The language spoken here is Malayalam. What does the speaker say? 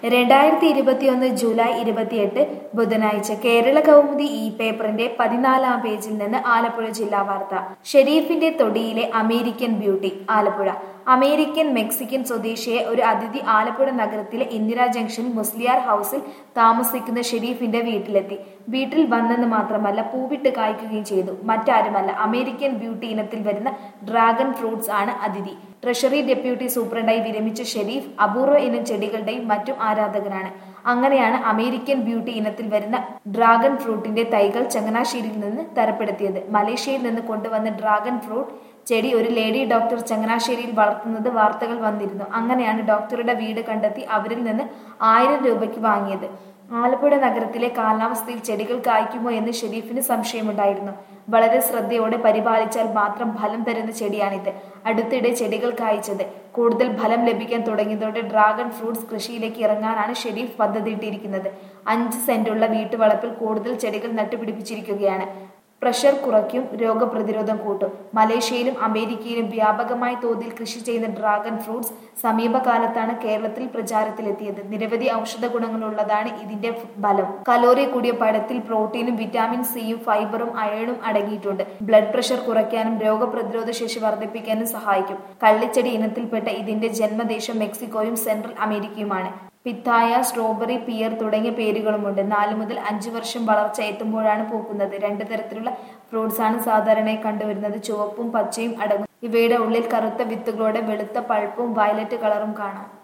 രണ്ടായിരത്തി ഇരുപത്തിയൊന്ന് ജൂലൈ ഇരുപത്തിയെട്ട് ബുധനാഴ്ച കേരള കൗമുദി ഈ പേപ്പറിന്റെ പതിനാലാം പേജിൽ നിന്ന് ആലപ്പുഴ ജില്ലാ വാർത്ത ഷെരീഫിന്റെ തൊടിയിലെ American beauty Alappuzha American Mexican സ്വദേശിയെ ഒരു അതിഥി ആലപ്പുഴ നഗരത്തിലെ ഇന്ദിരാ ജംഗ്ഷൻ മുസ്ലിയാർ ഹൌസിൽ താമസിക്കുന്ന ഷെരീഫിന്റെ വീട്ടിലെത്തി വീട്ടിൽ വന്നെന്ന് മാത്രമല്ല പൂവിട്ട് കായ്ക്കുകയും ചെയ്തു മറ്റാരുമല്ല അമേരിക്കൻ ബ്യൂട്ടി ഇനത്തിൽ വരുന്ന ഡ്രാഗൺ ഫ്രൂട്ട്സ് ആണ് അതിഥി ട്രഷറി ഡെപ്യൂട്ടി സൂപ്രണ്ടായി വിരമിച്ച ഷെരീഫ് അപൂർവ ഇനം ചെടികളുടെയും മറ്റും ആരാധകനാണ് അങ്ങനെയാണ് അമേരിക്കൻ ബ്യൂട്ടി ഇനത്തിൽ വരുന്ന ഡ്രാഗൺ ഫ്രൂട്ടിന്റെ തൈകൾ ചങ്ങനാശ്ശേരിയിൽ നിന്ന് തരപ്പെടുത്തിയത് മലേഷ്യയിൽ നിന്ന് കൊണ്ടുവന്ന ഡ്രാഗൺ ഫ്രൂട്ട് ചെടി ഒരു ലേഡി ഡോക്ടർ ചങ്ങനാശ്ശേരിയിൽ വളർത്തുന്നത് വാർത്തകൾ വന്നിരുന്നു അങ്ങനെയാണ് ഡോക്ടറുടെ വീട് കണ്ടെത്തി അവരിൽ നിന്ന് ആയിരം രൂപയ്ക്ക് വാങ്ങിയത് ആലപ്പുഴ നഗരത്തിലെ കാലാവസ്ഥയിൽ ചെടികൾ കായ്ക്കുമോ എന്ന് ഷെരീഫിന് സംശയമുണ്ടായിരുന്നു വളരെ ശ്രദ്ധയോടെ പരിപാലിച്ചാൽ മാത്രം ഫലം തരുന്ന ചെടിയാണിത് അടുത്തിടെ ചെടികൾ കായ്ച്ചത് കൂടുതൽ ഫലം ലഭിക്കാൻ തുടങ്ങിയതോടെ ഡ്രാഗൺ ഫ്രൂട്ട്സ് കൃഷിയിലേക്ക് ഇറങ്ങാനാണ് ഷെരീഫ് പദ്ധതിയിട്ടിരിക്കുന്നത് അഞ്ച് സെന്റുള്ള വീട്ടുവളപ്പിൽ കൂടുതൽ ചെടികൾ നട്ടുപിടിപ്പിച്ചിരിക്കുകയാണ് പ്രഷർ കുറയ്ക്കും രോഗപ്രതിരോധം കൂട്ടും മലേഷ്യയിലും അമേരിക്കയിലും വ്യാപകമായ തോതിൽ കൃഷി ചെയ്യുന്ന ഡ്രാഗൺ ഫ്രൂട്ട്സ് സമീപകാലത്താണ് കേരളത്തിൽ പ്രചാരത്തിലെത്തിയത് നിരവധി ഔഷധ ഗുണങ്ങളുള്ളതാണ് ഇതിന്റെ ഫലം കലോറി കൂടിയ പഴത്തിൽ പ്രോട്ടീനും വിറ്റാമിൻ സിയും ഫൈബറും അയണും അടങ്ങിയിട്ടുണ്ട് ബ്ലഡ് പ്രഷർ കുറയ്ക്കാനും രോഗപ്രതിരോധ ശേഷി വർദ്ധിപ്പിക്കാനും സഹായിക്കും കള്ളിച്ചെടി ഇനത്തിൽപ്പെട്ട ഇതിന്റെ ജന്മദേശം മെക്സിക്കോയും സെൻട്രൽ അമേരിക്കയുമാണ് പിത്തായ സ്ട്രോബെറി പിയർ തുടങ്ങിയ പേരുകളുമുണ്ട് നാല് മുതൽ അഞ്ച് വർഷം വളർച്ച എത്തുമ്പോഴാണ് പൂക്കുന്നത് രണ്ട് തരത്തിലുള്ള ഫ്രൂട്ട്സ് ആണ് സാധാരണയായി കണ്ടുവരുന്നത് ചുവപ്പും പച്ചയും അടങ്ങും ഇവയുടെ ഉള്ളിൽ കറുത്ത വിത്തുകളോടെ വെളുത്ത പൾപ്പും വയലറ്റ് കളറും കാണാം